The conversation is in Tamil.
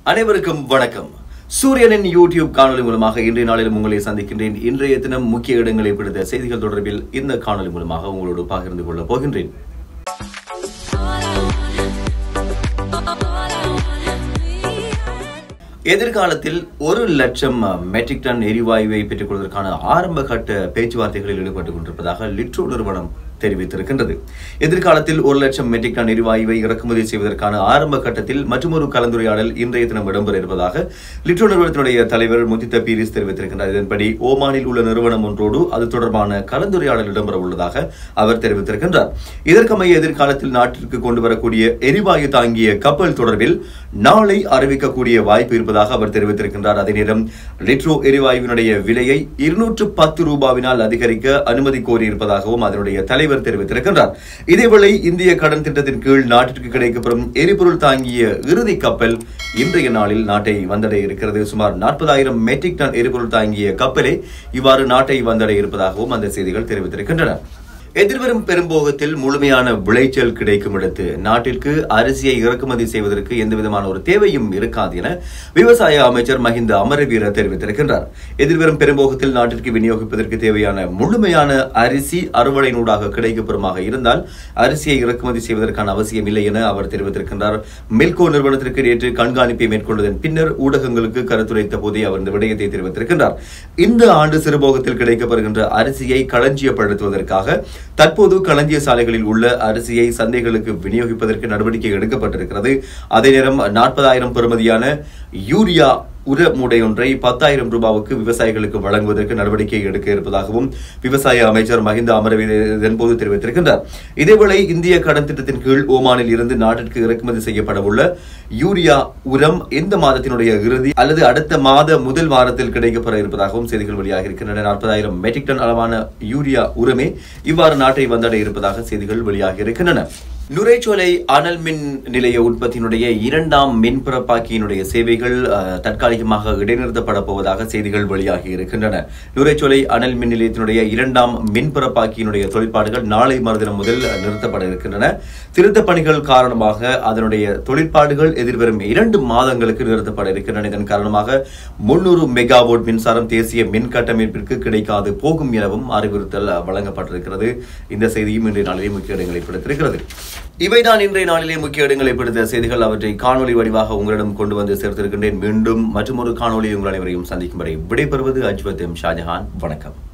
அனைவருக்கும் வணக்கம் சூரியனின் யூடியூப் காணொலி மூலமாக இன்றைய நாளிலும் உங்களை சந்திக்கின்றேன் இன்றைய தினம் முக்கிய இடங்களை பிடித்த செய்திகள் தொடர்பில் இந்த காணொலி மூலமாக உங்களோடு பகிர்ந்து கொள்ளப் போகின்றேன் எதிர்காலத்தில் ஒரு லட்சம் மெட்ரிக் டன் எரிவாயுவை பெற்றுக் கொள்வதற்கான ஆரம்ப கட்ட பேச்சுவார்த்தைகளில் ஈடுபட்டுக் கொண்டிருப்பதாக லிட்ரோ நிறுவனம் தெரிவித்திருக்கின்றது எதிர்காலத்தில் ஒரு லட்சம் மெட்ரிக் டன் எரிவாயுவை இறக்குமதி செய்வதற்கான ஆரம்ப கட்டத்தில் மற்றொரு கலந்துரையாடல் இன்றைய தினம் இடம்பெற இருப்பதாக லிட்ரோ நிறுவனத்தினுடைய தலைவர் முதித்த பீரிஸ் தெரிவித்திருக்கின்றார் இதன்படி ஓமானில் உள்ள நிறுவனம் ஒன்றோடு அது தொடர்பான கலந்துரையாடல் இடம்பெற உள்ளதாக அவர் தெரிவித்திருக்கின்றார் இதற்கமைய எதிர்காலத்தில் நாட்டிற்கு கொண்டு வரக்கூடிய எரிவாயு தாங்கிய கப்பல் தொடர்பில் நாளை அறிவிக்கக்கூடிய வாய்ப்பு இருப்பதாக அவர் தெரிவித்திருக்கின்றார் அதே நேரம் லிட்ரோ எரிவாயுவினுடைய விலையை இருநூற்று பத்து ரூபாவினால் அதிகரிக்க அனுமதி கோரியிருப்பதாகவும் அதனுடைய தலைவர் தெரிவித்திருக்கின்றார் இதேவேளை இந்திய கடன் திட்டத்தின் கீழ் நாட்டிற்கு கிடைக்கப்பெறும் எரிபொருள் தாங்கிய இறுதி கப்பல் இன்றைய நாளில் நாட்டை வந்தடைய இருக்கிறது சுமார் நாற்பதாயிரம் மெட்ரிக் டன் எரிபொருள் தாங்கிய கப்பலே இவ்வாறு நாட்டை வந்தடைய இருப்பதாகவும் அந்த செய்திகள் தெரிவித்திருக்கின்றன எதிர்வரும் பெரும்போகத்தில் முழுமையான விளைச்சல் கிடைக்கும் இடத்து நாட்டிற்கு அரிசியை இறக்குமதி செய்வதற்கு எந்த விதமான ஒரு தேவையும் இருக்காது என விவசாய அமைச்சர் மஹிந்த அமரவீர தெரிவித்திருக்கின்றார் எதிர்வரும் பெரும்போகத்தில் நாட்டிற்கு விநியோகிப்பதற்கு தேவையான முழுமையான அரிசி அறுவடையினூடாக கிடைக்கப்பெறுமாக இருந்தால் அரிசியை இறக்குமதி செய்வதற்கான அவசியம் இல்லை என அவர் தெரிவித்திருக்கின்றார் மில்கோ நிறுவனத்திற்கு நேற்று கண்காணிப்பை மேற்கொண்டதன் பின்னர் ஊடகங்களுக்கு கருத்துரைத்த போதே அவர் இந்த விடயத்தை தெரிவித்திருக்கின்றார் இந்த ஆண்டு சிறுபோகத்தில் கிடைக்கப்படுகின்ற அரிசியை களஞ்சியப்படுத்துவதற்காக தற்போது களஞ்சிய சாலைகளில் உள்ள அரிசியை சந்தைகளுக்கு விநியோகிப்பதற்கு நடவடிக்கை எடுக்கப்பட்டிருக்கிறது அதே நேரம் நாற்பதாயிரம் பெறுமதியான யூரியா உர மூடையொன்றை பத்தாயிரம் ரூபாவுக்கு விவசாயிகளுக்கு வழங்குவதற்கு நடவடிக்கை எடுக்க இருப்பதாகவும் விவசாய அமைச்சர் மஹிந்த அமரவீர இதன்போது தெரிவித்திருக்கின்றார் இதேவேளை இந்திய கடன் திட்டத்தின் கீழ் ஓமானில் இருந்து நாட்டிற்கு இறக்குமதி செய்யப்பட உள்ள யூரியா உரம் இந்த மாதத்தினுடைய இறுதி அல்லது அடுத்த மாத முதல் வாரத்தில் கிடைக்கப்பெற இருப்பதாகவும் செய்திகள் வெளியாக இருக்கின்றன நாற்பதாயிரம் மெட்ரிக் டன் அளவான யூரியா உரமே இவ்வாறு நாட்டை வந்தடைய இருப்பதாக செய்திகள் வெளியாக இருக்கின்றன நுரைச்சோலை அனல் மின் நிலைய உற்பத்தியினுடைய இரண்டாம் மின் பிறப்பாக்கியினுடைய சேவைகள் அஹ், தற்காலிகமாக இடைநிறுத்தப்பட போவதாக செய்திகள் வெளியாகி இருக்கின்றன நுரைச்சோலை அனல் மின் நிலையத்தினுடைய இரண்டாம் மின் பிறப்பாக்கியினுடைய தொழிற்பாடுகள் நாளை மறுதினம் முதல் நிறுத்தப்பட இருக்கின்றன திருத்தப் பணிகள் காரணமாக அதனுடைய தொழிற்பாடுகள் எதிர்வரும் இரண்டு மாதங்களுக்கு நிறுத்தப்பட இருக்கின்றன இதன் காரணமாக முன்னூறு மெகாவோட் மின்சாரம் தேசிய மின் கட்டமைப்பிற்கு கிடைக்காது போகும் எனவும் அறிவுறுத்தல் வழங்கப்பட்டிருக்கிறது இந்த செய்தியும் இன்றைய நாளிலே முக்கிய இடங்களை பிடித்திருக்கிறது இவைதான் இன்றைய நாளிலே முக்கிய இடங்களை பிடித்த செய்திகள் அவற்றை காணொலி வடிவாக உங்களிடம் கொண்டு வந்து சேர்த்திருக்கின்றேன் மீண்டும் மற்றொரு காணொலி உங்கள் அனைவரையும் சந்திக்கும் வரை விடைபெறுவது அஜ்வத் எம் ஷாஜஹான் வணக்கம்